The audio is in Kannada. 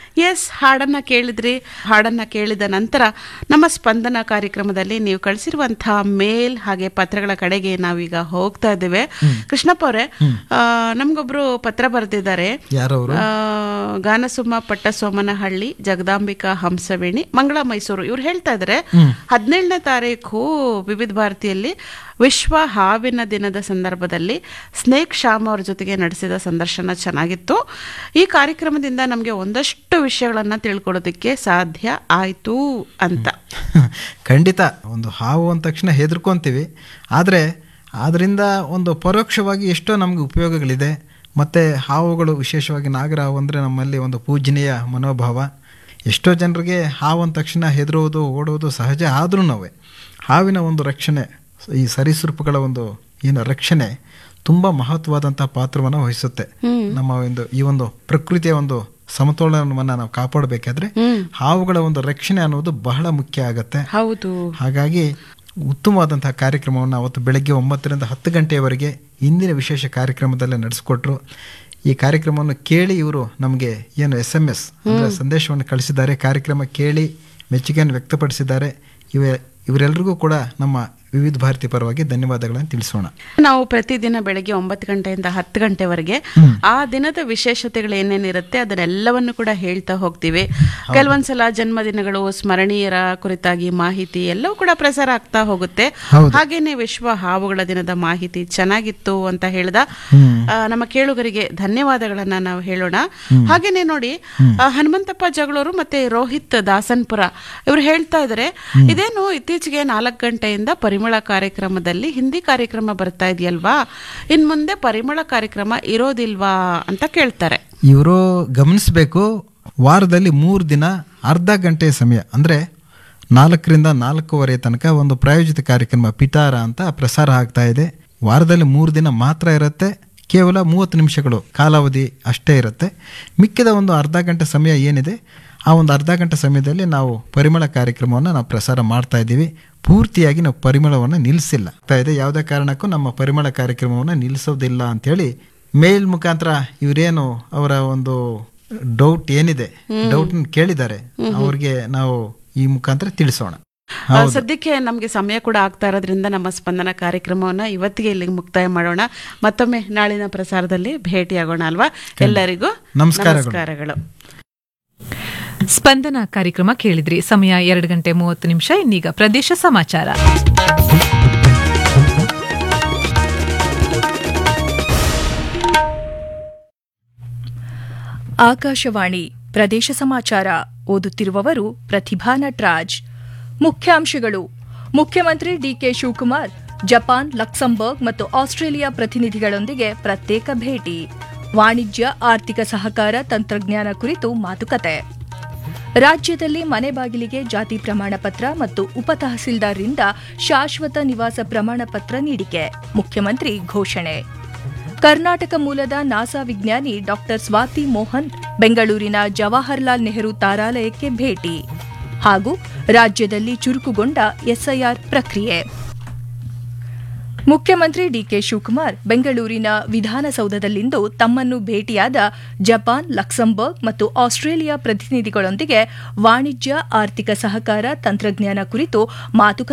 ಎಸ್ ಹಾಡನ್ನ ಕೇಳಿದ್ರಿ ಹಾಡನ್ನ ಕೇಳಿದ ನಂತರ ನಮ್ಮ ಸ್ಪಂದನ ಕಾರ್ಯಕ್ರಮದಲ್ಲಿ ನೀವು ಕಳಿಸಿರುವಂತಹ ಮೇಲ್ ಹಾಗೆ ಪತ್ರಗಳ ಕಡೆಗೆ ನಾವೀಗ ಹೋಗ್ತಾ ಇದ್ದೇವೆ ಕೃಷ್ಣಪ್ಪ ಅವರೇ ನಮ್ಗೊಬ್ರು ಪತ್ರ ಬರೆದಿದ್ದಾರೆ ಯಾರವರು ಆ, ಗಾನಸುಮ್ಮ ಪಟ್ಟಸೋಮನಹಳ್ಳಿ ಜಗದಾಂಬಿಕಾ ಹಂಸವೇಣಿ ಮಂಗಳ ಮೈಸೂರು ಇವ್ರು ಹೇಳ್ತಾ ಇದ್ದಾರೆ ಹದಿನೇಳನೇ ತಾರೀಕು ವಿವಿಧ ಭಾರತಿಯಲ್ಲಿ ವಿಶ್ವ ಹಾವಿನ ದಿನದ ಸಂದರ್ಭದಲ್ಲಿ ಸ್ನೇಕ್ ಶ್ಯಾಮ್ ಅವ್ರ ಜೊತೆಗೆ ನಡೆಸಿದ ಸಂದರ್ಶನ ಚೆನ್ನಾಗಿತ್ತು ಈ ಕಾರ್ಯಕ್ರಮದಿಂದ ನಮಗೆ ಒಂದಷ್ಟು ವಿಷಯಗಳನ್ನ ತಿಳ್ಕೊಳ್ಳೋದಕ್ಕೆ ಸಾಧ್ಯ ಆಯ್ತು ಅಂತ ಖಂಡಿತ ಒಂದು ಹಾವು ಅಂದ ತಕ್ಷಣ ಹೆದರ್ಕೊಂತೀವಿ ಆದರೆ ಅದರಿಂದ ಒಂದು ಪರೋಕ್ಷವಾಗಿ ಎಷ್ಟೋ ನಮಗೆ ಉಪಯೋಗಗಳಿದೆ ಮತ್ತು ಹಾವುಗಳು ವಿಶೇಷವಾಗಿ ನಾಗರಹಾವು ಅಂದರೆ ನಮ್ಮಲ್ಲಿ ಒಂದು ಪೂಜನೀಯ ಮನೋಭಾವ ಎಷ್ಟೋ ಜನರಿಗೆ ಹಾವು ಅಂದ ತಕ್ಷಣ ಹೆದರುವುದು ಓಡುವುದು ಸಹಜ ಆದ್ರೂ ನಾವೇ ಹಾವಿನ ಒಂದು ರಕ್ಷಣೆ ಈ ಸರೀಸೃಪಗಳ ಒಂದು ಏನು ರಕ್ಷಣೆ ತುಂಬ ಮಹತ್ವವಾದಂಥ ಪಾತ್ರವನ್ನು ವಹಿಸುತ್ತೆ ನಮ್ಮ ಒಂದು ಈ ಒಂದು ಪ್ರಕೃತಿಯ ಒಂದು ಸಮತೋಲನವನ್ನು ನಾವು ಕಾಪಾಡಬೇಕಾದ್ರೆ ಹಾವುಗಳ ಒಂದು ರಕ್ಷಣೆ ಅನ್ನೋದು ಬಹಳ ಮುಖ್ಯ ಆಗತ್ತೆ ಹೌದು ಹಾಗಾಗಿ ಉತ್ತಮವಾದಂತಹ ಕಾರ್ಯಕ್ರಮವನ್ನು ಅವತ್ತು ಬೆಳಗ್ಗೆ ಒಂಬತ್ತರಿಂದ ಹತ್ತು ಗಂಟೆಯವರೆಗೆ ಇಂದಿನ ವಿಶೇಷ ಕಾರ್ಯಕ್ರಮದಲ್ಲೇ ನಡೆಸಿಕೊಟ್ರು ಈ ಕಾರ್ಯಕ್ರಮವನ್ನು ಕೇಳಿ ಇವರು ನಮಗೆ ಏನು ಎಸ್ ಎಮ್ ಎಸ್ ಅಂದರೆ ಸಂದೇಶವನ್ನು ಕಳಿಸಿದ್ದಾರೆ ಕಾರ್ಯಕ್ರಮ ಕೇಳಿ ಮೆಚ್ಚುಗೆಯನ್ನು ವ್ಯಕ್ತಪಡಿಸಿದ್ದಾರೆ ಇವ ಇವರೆಲ್ಲರಿಗೂ ಕೂಡ ನಮ್ಮ ವಿವಿಧ ಭಾರತಿ ಪರವಾಗಿ ಧನ್ಯವಾದಗಳನ್ನು ತಿಳಿಸೋಣ ನಾವು ಪ್ರತಿದಿನ ಬೆಳಗ್ಗೆ ಒಂಬತ್ತು ಗಂಟೆಯಿಂದ ಹತ್ತು ಗಂಟೆವರೆಗೆ ಆ ದಿನದ ವಿಶೇಷತೆಗಳು ಏನೇನಿರುತ್ತೆ ಅದನ್ನೆಲ್ಲವನ್ನು ಕೂಡ ಹೇಳ್ತಾ ಹೋಗ್ತೀವಿ ಕೆಲವೊಂದ್ಸಲ ಜನ್ಮದಿನಗಳು ಸ್ಮರಣೀಯರ ಕುರಿತಾಗಿ ಮಾಹಿತಿ ಎಲ್ಲವೂ ಕೂಡ ಪ್ರಸಾರ ಆಗ್ತಾ ಹೋಗುತ್ತೆ ಹೌದು. ಹಾಗೇನೆ ವಿಶ್ವ ಹಾವುಗಳ ದಿನದ ಮಾಹಿತಿ ಚೆನ್ನಾಗಿತ್ತು ಅಂತ ಹೇಳ್ದ ಆ, ನಮ್ಮ ಕೇಳುಗರಿಗೆ ಧನ್ಯವಾದಗಳನ್ನ ನಾವು ಹೇಳೋಣ ಹಾಗೇನೆ ನೋಡಿ ಆ, ಹನುಮಂತಪ್ಪ ಜಗಳೂರು ಮತ್ತೆ ರೋಹಿತ್ ದಾಸನ್ಪುರ ಇವರು ಹೇಳ್ತಾ ಇದ್ದಾರೆ ಇದೇನು ಇತ್ತೀಚೆಗೆ ನಾಲ್ಕು ಗಂಟೆಯಿಂದ ಪರಿಮಳ ಕಾರ್ಯಕ್ರಮದಲ್ಲಿ ಹಿಂದಿ ಕಾರ್ಯಕ್ರಮ ಬರ್ತಾ ಇದೆಯಲ್ವಾ ಇನ್ ಮುಂದೆ ಪರಿಮಳ ಕಾರ್ಯಕ್ರಮ ಇರೋದಿಲ್ವಾ ಅಂತ ಕೇಳ್ತಾರೆ ಇವರು ಗಮನಿಸಬೇಕು ವಾರದಲ್ಲಿ ಮೂರು ದಿನ ಅರ್ಧ ಗಂಟೆ ಸಮಯ ಅಂದರೆ ನಾಲ್ಕರಿಂದ ನಾಲ್ಕೂವರೆ ತನಕ ಒಂದು ಪ್ರಾಯೋಜಿತ ಕಾರ್ಯಕ್ರಮ ಪಿಟಾರ ಅಂತ ಪ್ರಸಾರ ಆಗ್ತಾ ಇದೆ ವಾರದಲ್ಲಿ ಮೂರು ದಿನ ಮಾತ್ರ ಇರುತ್ತೆ ಕೇವಲ ಮೂವತ್ತು ನಿಮಿಷಗಳು ಕಾಲಾವಧಿ ಅಷ್ಟೇ ಇರುತ್ತೆ ಮಿಕ್ಕಿದ ಒಂದು ಅರ್ಧ ಗಂಟೆ ಸಮಯ ಏನಿದೆ ಆ ಒಂದು ಅರ್ಧ ಗಂಟೆ ಸಮಯದಲ್ಲಿ ನಾವು ಪರಿಮಳ ಕಾರ್ಯಕ್ರಮವನ್ನು ನಾವು ಪ್ರಸಾರ ಮಾಡ್ತಾ ಇದ್ದೀವಿ ಪೂರ್ತಿಯಾಗಿ ನಾವು ಪರಿಮಳವನ್ನು ನಿಲ್ಲಿಸಿಲ್ಲ ಆಗ್ತಾ ಇದೆ ಯಾವುದೇ ಕಾರಣಕ್ಕೂ ನಮ್ಮ ಪರಿಮಳ ಕಾರ್ಯಕ್ರಮವನ್ನು ನಿಲ್ಲಿಸೋದಿಲ್ಲ ಅಂಥೇಳಿ ಮೇಲ್ ಮುಖಾಂತರ ಇವರೇನು ಅವರ ಒಂದು ಡೌಟ್ ಏನಿದೆ ಡೌಟ್ ಕೇಳಿದ್ದಾರೆ ಅವ್ರಿಗೆ ನಾವು ಈ ಮುಖಾಂತರ ತಿಳಿಸೋಣ ಆ, ಸದ್ಯಕ್ಕೆ ನಮಗೆ ಸಮಯ ಕೂಡ ಆಗ್ತಾ ಇರೋದ್ರಿಂದ ನಮ್ಮ ಸ್ಪಂದನ ಕಾರ್ಯಕ್ರಮವನ್ನ ಇವತ್ತಿಗೆ ಇಲ್ಲಿಗೆ ಮುಕ್ತಾಯ ಮಾಡೋಣ ಮತ್ತೊಮ್ಮೆ ನಾಳಿನ ಪ್ರಸಾರದಲ್ಲಿ ಭೇಟಿಯಾಗೋಣ ಅಲ್ವಾ ಎಲ್ಲರಿಗೂ ನಮಸ್ಕಾರಗಳು. ನಮಸ್ಕಾರಗಳು ಸ್ಪಂದನ ಕಾರ್ಯಕ್ರಮ ಕೇಳಿದ್ರಿ ಸಮಯ ಎರಡು ಗಂಟೆ ಮೂವತ್ತು ನಿಮಿಷ ಇನ್ನೀಗ ಪ್ರದೇಶ ಸಮಾಚಾರ ಆಕಾಶವಾಣಿ ಪ್ರದೇಶ ಸಮಾಚಾರ ಓದುತ್ತಿರುವವರು ಪ್ರತಿಭಾ ನಟ್ರಾಜ್ ಮುಖ್ಯಾಂಶಗಳು ಮುಖ್ಯಮಂತ್ರಿ ಡಿಕೆ ಶಿವಕುಮಾರ್ ಜಪಾನ್ ಲಕ್ಸಂಬರ್ಗ್ ಮತ್ತು ಆಸ್ಟ್ರೇಲಿಯಾ ಪ್ರತಿನಿಧಿಗಳೊಂದಿಗೆ ಪ್ರತ್ಯೇಕ ಭೇಟಿ ವಾಣಿಜ್ಯ ಆರ್ಥಿಕ ಸಹಕಾರ ತಂತ್ರಜ್ಞಾನ ಕುರಿತು ಮಾತುಕತೆ ರಾಜ್ಯದಲ್ಲಿ ಮನೆ ಬಾಗಿಲಿಗೆ ಜಾತಿ ಪ್ರಮಾಣ ಪತ್ರ ಮತ್ತು ಉಪತಹಸೀಲ್ದಾರ್ರಿಂದ ಶಾಶ್ವತ ನಿವಾಸ ಪ್ರಮಾಣ ಪತ್ರ ನೀಡಿಕೆ ಮುಖ್ಯಮಂತ್ರಿ ಘೋಷಣೆ ಕರ್ನಾಟಕ ಮೂಲದ ನಾಸಾ ವಿಜ್ಞಾನಿ ಡಾಕ್ಟರ್ ಸ್ವಾತಿ ಮೋಹನ್ ಬೆಂಗಳೂರಿನ ಜವಾಹರ್ಲಾಲ್ ನೆಹರು ತಾರಾಲಯಕ್ಕೆ ಭೇಟಿ ಹಾಗೂ ರಾಜ್ಯದಲ್ಲಿ ಚುರುಕುಗೊಂಡ ಎಸ್ಐಆರ್ ಪ್ರಕ್ರಿಯೆ ಮುಖ್ಯಮಂತ್ರಿ ಡಿಕೆ ಶಿವಕುಮಾರ್ ಬೆಂಗಳೂರಿನ ವಿಧಾನಸೌಧದಲ್ಲಿಂದು ತಮ್ಮನ್ನು ಭೇಟಿಯಾದ ಜಪಾನ್ ಲಕ್ಸಂಬರ್ಗ್ ಮತ್ತು ಆಸ್ಟ್ರೇಲಿಯಾ ಪ್ರತಿನಿಧಿಗಳೊಂದಿಗೆ ವಾಣಿಜ್ಯ ಆರ್ಥಿಕ ಸಹಕಾರ ತಂತ್ರಜ್ಞಾನ ಕುರಿತು ಮಾತುಕತೆ